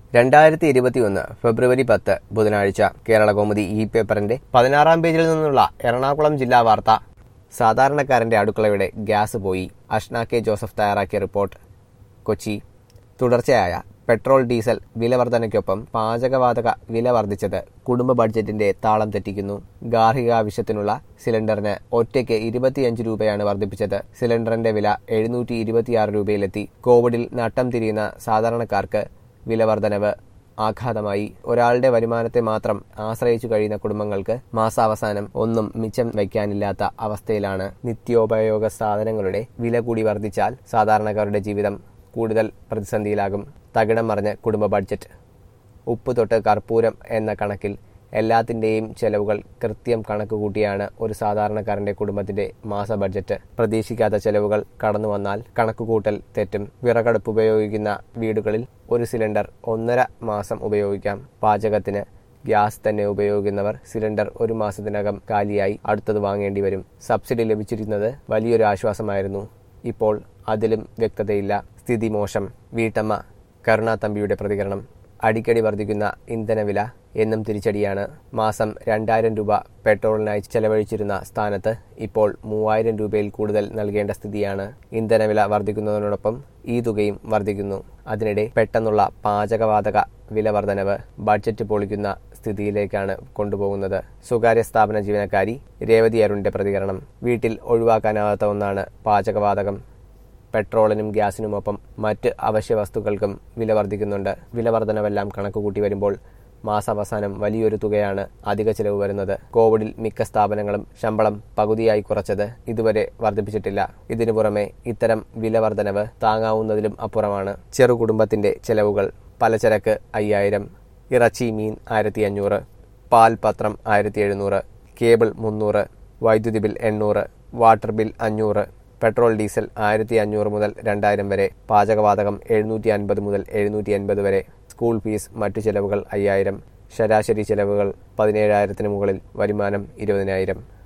രണ്ടായിരത്തി ഇരുപത്തിയൊന്ന് ഫെബ്രുവരി പത്ത് ബുധനാഴ്ച കേരളകൗമുദി ഈ പേപ്പറിന്റെ പതിനാറാം പേജിൽ നിന്നുള്ള എറണാകുളം ജില്ലാ വാർത്ത സാധാരണക്കാരന്റെ അടുക്കളയുടെ ഗ്യാസ് പോയി അഷ്ന കെ ജോസഫ് തയ്യാറാക്കിയ റിപ്പോർട്ട് കൊച്ചി തുടർച്ചയായ പെട്രോൾ ഡീസൽ വില വർധനയ്ക്കൊപ്പം പാചകവാതക വില വർദ്ധിച്ചത് കുടുംബ ബഡ്ജറ്റിന്റെ താളം തെറ്റിക്കുന്നു ഗാർഹിക ആവശ്യത്തിനുള്ള സിലിണ്ടറിന് ഒറ്റയ്ക്ക് ഇരുപത്തിയഞ്ച് രൂപയാണ് വർദ്ധിപ്പിച്ചത് സിലിണ്ടറിന്റെ വില എഴുന്നൂറ്റി ഇരുപത്തിയാറ് രൂപയിലെത്തി കോവിഡിൽ നട്ടം തിരിയുന്ന സാധാരണക്കാർക്ക് വില വർധനവ് ആഘാതമായി ഒരാളുടെ വരുമാനത്തെ മാത്രം ആശ്രയിച്ചു കഴിയുന്ന കുടുംബങ്ങൾക്ക് മാസാവസാനം ഒന്നും മിച്ചം വയ്ക്കാനില്ലാത്ത അവസ്ഥയിലാണ് നിത്യോപയോഗ സാധനങ്ങളുടെ വില കൂടി വർദ്ധിച്ചാൽ സാധാരണക്കാരുടെ ജീവിതം കൂടുതൽ പ്രതിസന്ധിയിലാകും തകിടം മറിഞ്ഞ കുടുംബ ബഡ്ജറ്റ് ഉപ്പ് തൊട്ട് കർപ്പൂരം എന്ന കണക്കിൽ എല്ലാത്തിൻ്റെയും ചെലവുകൾ കൃത്യം കണക്ക് കൂട്ടിയാണ് ഒരു സാധാരണക്കാരന്റെ കുടുംബത്തിന്റെ മാസ ബഡ്ജറ്റ് പ്രതീക്ഷിക്കാത്ത ചെലവുകൾ കടന്നു വന്നാൽ കണക്കുകൂട്ടൽ തെറ്റും വിറകടുപ്പ് ഉപയോഗിക്കുന്ന വീടുകളിൽ ഒരു സിലിണ്ടർ ഒന്നര മാസം ഉപയോഗിക്കാം പാചകത്തിന് ഗ്യാസ് തന്നെ ഉപയോഗിക്കുന്നവർ സിലിണ്ടർ ഒരു മാസത്തിനകം കാലിയായി അടുത്തത് വാങ്ങേണ്ടി വരും സബ്സിഡി ലഭിച്ചിരുന്നത് വലിയൊരു ആശ്വാസമായിരുന്നു ഇപ്പോൾ അതിലും വ്യക്തതയില്ല സ്ഥിതി മോശം വീട്ടമ്മ കരുണാ തമ്പിയുടെ പ്രതികരണം അടിക്കടി വർദ്ധിക്കുന്ന ഇന്ധനവില എന്നും തിരിച്ചടിയാണ് മാസം രണ്ടായിരം രൂപ പെട്രോളിനായി ചെലവഴിച്ചിരുന്ന സ്ഥാനത്ത് ഇപ്പോൾ മൂവായിരം രൂപയിൽ കൂടുതൽ നൽകേണ്ട സ്ഥിതിയാണ് ഇന്ധനവില വർദ്ധിക്കുന്നതിനോടൊപ്പം ഈ തുകയും വർദ്ധിക്കുന്നു അതിനിടെ പെട്ടെന്നുള്ള പാചകവാതക വില വർധനവ് ബഡ്ജറ്റ് പൊളിക്കുന്ന സ്ഥിതിയിലേക്കാണ് കൊണ്ടുപോകുന്നത് സ്വകാര്യ സ്ഥാപന ജീവനക്കാരി രേവതി അരുണിന്റെ പ്രതികരണം വീട്ടിൽ ഒഴിവാക്കാനാവാത്ത ഒന്നാണ് പാചകവാതകം പെട്രോളിനും ഗ്യാസിനുമൊപ്പം മറ്റ് അവശ്യ വസ്തുക്കൾക്കും വില വർദ്ധിക്കുന്നുണ്ട് വില വർധനവെല്ലാം കണക്കുകൂട്ടി വരുമ്പോൾ മാസാവസാനം വലിയൊരു തുകയാണ് അധിക ചെലവ് വരുന്നത് കോവിഡിൽ മിക്ക സ്ഥാപനങ്ങളും ശമ്പളം പകുതിയായി കുറച്ചത് ഇതുവരെ വർദ്ധിപ്പിച്ചിട്ടില്ല ഇതിനു പുറമെ ഇത്തരം വില വർധനവ് താങ്ങാവുന്നതിലും അപ്പുറമാണ് ചെറു കുടുംബത്തിന്റെ ചെലവുകൾ പലചരക്ക് അയ്യായിരം ഇറച്ചി മീൻ ആയിരത്തി അഞ്ഞൂറ് പാൽ പത്രം ആയിരത്തി എഴുന്നൂറ് കേബിൾ മുന്നൂറ് വൈദ്യുതി ബിൽ എണ്ണൂറ് വാട്ടർ ബിൽ അഞ്ഞൂറ് പെട്രോൾ ഡീസൽ ആയിരത്തി അഞ്ഞൂറ് മുതൽ രണ്ടായിരം വരെ പാചകവാതകം എഴുന്നൂറ്റി അൻപത് മുതൽ എഴുന്നൂറ്റി അൻപത് വരെ സ്കൂൾ ഫീസ് മറ്റു ചെലവുകൾ അയ്യായിരം ശരാശരി ചെലവുകൾ പതിനേഴായിരത്തിന് മുകളിൽ വരുമാനം ഇരുപതിനായിരം